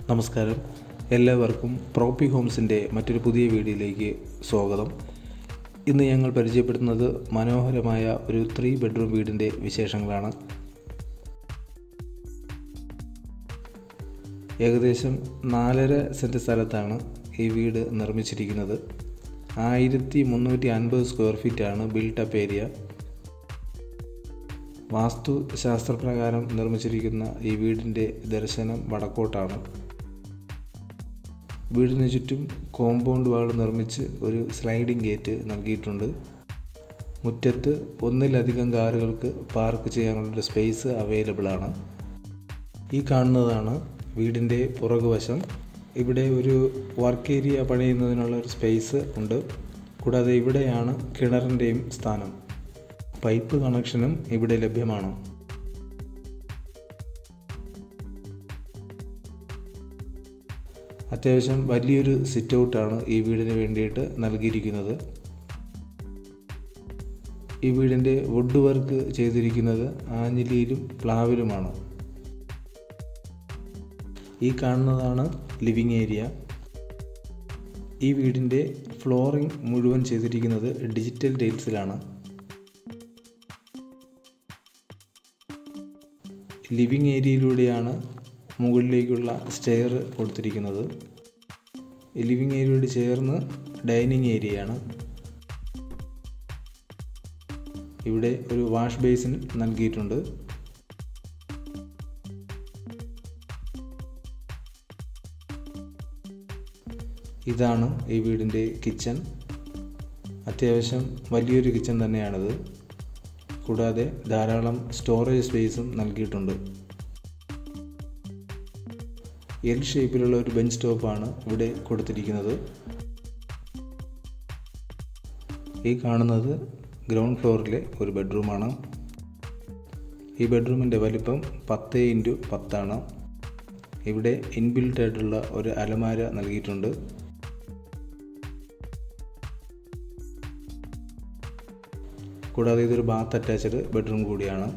നമസ്കാരം എല്ലാവർക്കും പ്രോപ്പി ഹോംസിൻ്റെ മറ്റൊരു പുതിയ വീഡിയോയിലേക്ക് സ്വാഗതം ഇന്ന് ഞങ്ങൾ പരിചയപ്പെടുത്തുന്നത് മനോഹരമായ ഒരു ത്രീ ബെഡ്റൂം വീടിൻ്റെ വിശേഷങ്ങളാണ് ഏകദേശം നാലര സെൻറ്റ് സ്ഥലത്താണ് ഈ വീട് നിർമ്മിച്ചിരിക്കുന്നത് ആയിരത്തി മുന്നൂറ്റി അൻപത് സ്ക്വയർ ഫീറ്റാണ് ബിൽട്ടപ്പ് ഏരിയ വാസ്തു ശാസ്ത്രപ്രകാരം നിർമ്മിച്ചിരിക്കുന്ന ഈ വീടിൻ്റെ ദർശനം വടക്കോട്ടാണ് വീടിന് ചുറ്റും കോമ്പൗണ്ട് വാൾ നിർമ്മിച്ച് ഒരു സ്ലൈഡിംഗ് ഗേറ്റ് നൽകിയിട്ടുണ്ട് മുറ്റത്ത് ഒന്നിലധികം കാറുകൾക്ക് പാർക്ക് ചെയ്യാനുള്ള സ്പേസ് അവൈലബിൾ ആണ് ഈ കാണുന്നതാണ് വീടിൻ്റെ പുറകുവശം ഇവിടെ ഒരു വർക്ക് ഏരിയ പണിയുന്നതിനുള്ള ഒരു സ്പേസ് ഉണ്ട് കൂടാതെ ഇവിടെയാണ് കിണറിൻ്റെയും സ്ഥാനം പൈപ്പ് കണക്ഷനും ഇവിടെ ലഭ്യമാണ് അത്യാവശ്യം വലിയൊരു സിറ്റ് ഔട്ടാണ് ഈ വീടിന് വേണ്ടിയിട്ട് നൽകിയിരിക്കുന്നത് ഈ വീടിൻ്റെ വുഡ് വർക്ക് ചെയ്തിരിക്കുന്നത് ആഞ്ഞിലിയിലും പ്ലാവിലുമാണ് ഈ കാണുന്നതാണ് ലിവിങ് ഏരിയ ഈ വീടിൻ്റെ ഫ്ലോറിംഗ് മുഴുവൻ ചെയ്തിരിക്കുന്നത് ഡിജിറ്റൽ ടൈൽസിലാണ് ലിവിങ് ഏരിയയിലൂടെയാണ് മുകളിലേക്കുള്ള സ്റ്റെയർ കൊടുത്തിരിക്കുന്നത് ലിവിങ് ഏരിയയോട് ചേർന്ന് ഡൈനിങ് ഏരിയയാണ് ഇവിടെ ഒരു വാഷ് ബേസിൻ നൽകിയിട്ടുണ്ട് ഇതാണ് ഈ വീടിൻ്റെ കിച്ചൺ അത്യാവശ്യം വലിയൊരു കിച്ചൺ തന്നെയാണിത് കൂടാതെ ധാരാളം സ്റ്റോറേജ് സ്പേസും നൽകിയിട്ടുണ്ട് എൽ ഷേപ്പിലുള്ള ഒരു ബെഞ്ച് ടോപ്പാണ് ഇവിടെ കൊടുത്തിരിക്കുന്നത് ഈ കാണുന്നത് ഗ്രൗണ്ട് ഫ്ലോറിലെ ഒരു ബെഡ്റൂമാണ് ഈ ബെഡ്റൂമിൻ്റെ വലിപ്പം പത്ത് ഇൻറ്റു പത്താണ് ഇവിടെ ഇൻബിൽറ്റ് ആയിട്ടുള്ള ഒരു അലമാര നൽകിയിട്ടുണ്ട് കൂടാതെ ഇതൊരു ബാത്ത് അറ്റാച്ച്ഡ് ബെഡ്റൂം കൂടിയാണ്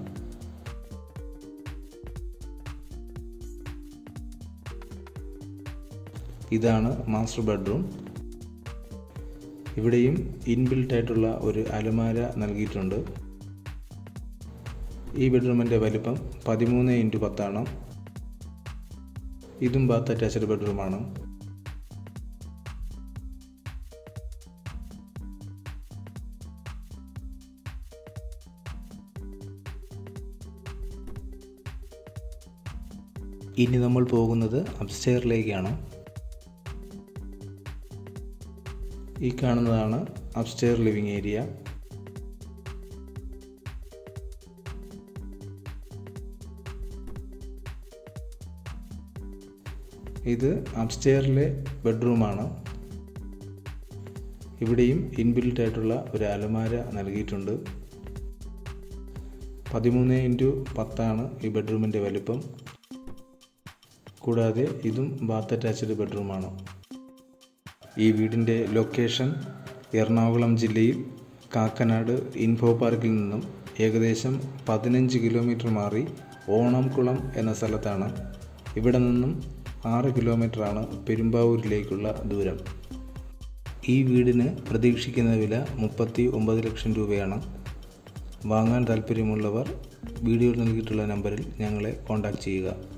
ഇതാണ് മാസ്റ്റർ ബെഡ്റൂം ഇവിടെയും ഇൻബിൽറ്റ് ആയിട്ടുള്ള ഒരു അലമാര നൽകിയിട്ടുണ്ട് ഈ ബെഡ്റൂമിൻ്റെ വലിപ്പം പതിമൂന്ന് ഇൻറ്റു പത്താണ് ഇതും ബാത്ത് അറ്റാച്ച്ഡ് ബെഡ്റൂമാണ് ഇനി നമ്മൾ പോകുന്നത് അപ്സ്റ്റെയറിലേക്കാണ് ഈ കാണുന്നതാണ് അപ്സ്റ്റെയർ ലിവിങ് ഏരിയ ഇത് അപ്സ്റ്റെയറിലെ ബെഡ്റൂമാണ് ഇവിടെയും ഇൻബിൽറ്റ് ആയിട്ടുള്ള ഒരു അലമാര നൽകിയിട്ടുണ്ട് പതിമൂന്ന് ഇൻറ്റു പത്താണ് ഈ ബെഡ്റൂമിൻ്റെ വലിപ്പം കൂടാതെ ഇതും ബാത്ത് അറ്റാച്ച്ഡ് ബെഡ്റൂമാണ് ഈ വീടിൻ്റെ ലൊക്കേഷൻ എറണാകുളം ജില്ലയിൽ കാക്കനാട് ഇൻഫോ പാർക്കിൽ നിന്നും ഏകദേശം പതിനഞ്ച് കിലോമീറ്റർ മാറി ഓണംകുളം എന്ന സ്ഥലത്താണ് ഇവിടെ നിന്നും ആറ് കിലോമീറ്ററാണ് പെരുമ്പാവൂരിലേക്കുള്ള ദൂരം ഈ വീടിന് പ്രതീക്ഷിക്കുന്ന വില മുപ്പത്തി ഒമ്പത് ലക്ഷം രൂപയാണ് വാങ്ങാൻ താല്പര്യമുള്ളവർ വീഡിയോയിൽ നൽകിയിട്ടുള്ള നമ്പറിൽ ഞങ്ങളെ കോൺടാക്റ്റ് ചെയ്യുക